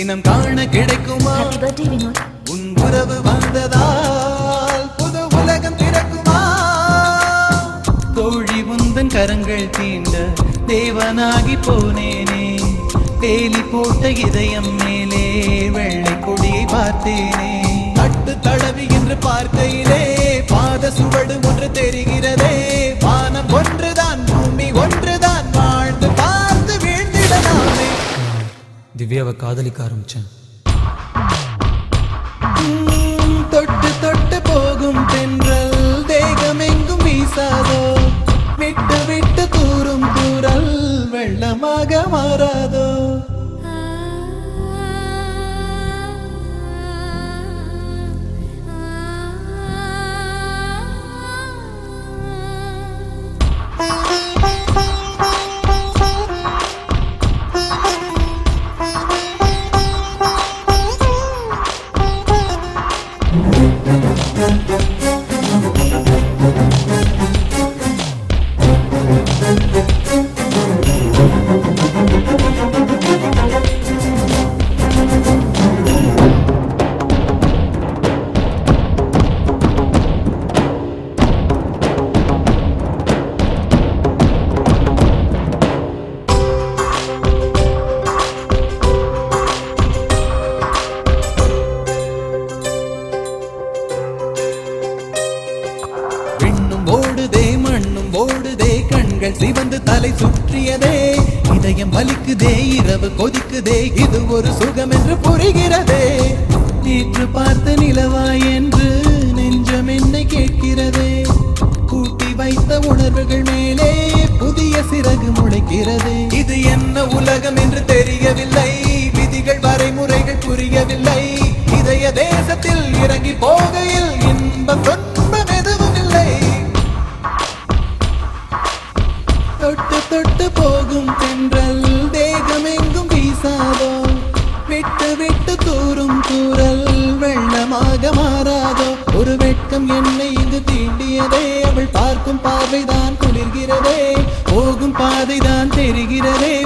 தினம் காண கிடைக்குமா ஹாப்பி பர்த்டே வினோத் உன் உறவு வந்ததால் புது உலகம் திறக்குமா தோழி உந்தன் கரங்கள் தீண்ட தேவனாகி போனேனே தேலி போட்ட இதயம் மேலே வெள்ளை கொடியை பார்த்தேனே தட்டு தடவி என்று பார்க்கையிலே பாத சுவடு ஒன்று தெரிகிறதே வானம் ஒன்றுதான் பூமி ஒன்றுதான் வாழ்ந்து பார்த்து வீழ்ந்திடலாமே திவ்யாவை காதலிக்க ஆரம்பிச்சேன் உம், தொட்டு தொட்டு போகும் தென்றல் தேகமெங்கும் வீசாதோ விட்டு விட்டு தூரும் தூரல் வெள்ளமாக மாறாதோ விண்ணும் ஓடுதே மண்ணும் ஓடுதே கண்கள் சிவந்து தலை சுற்றியதே இதயம் வலிக்குதே இரவு கொதிக்குதே இது ஒரு சுகம் என்று புரிகிறதே நேற்று பார்த்த நிலவாய் என்று நெஞ்சம் என்னை கேட்கிறதே கூட்டி வைத்த உணர்வுகள் மேலே புதிய சிறகு முளைக்கிறது இது என்ன உலகம் என்று தெரியவில்லை விதிகள் வரைமுறைகள் புரியவில்லை இதய தேசத்தில் இறங்கி போகையில் இன்பம் துன்பம் எதுவும் இல்லை தொட்டு தொட்டு போகும் தென்றல் தேகமெங்கும் வீசாதோ விட்டு விட்டு தூரும் தூரல் வெள்ளமாக மாறாதோ ஒரு வெட்கம் என்னை இங்கு தீண்டியதே அவள் பார்க்கும் பார்வைதான் குளிர்கிறதே போகும் பாதைதான் தெரிகிறதே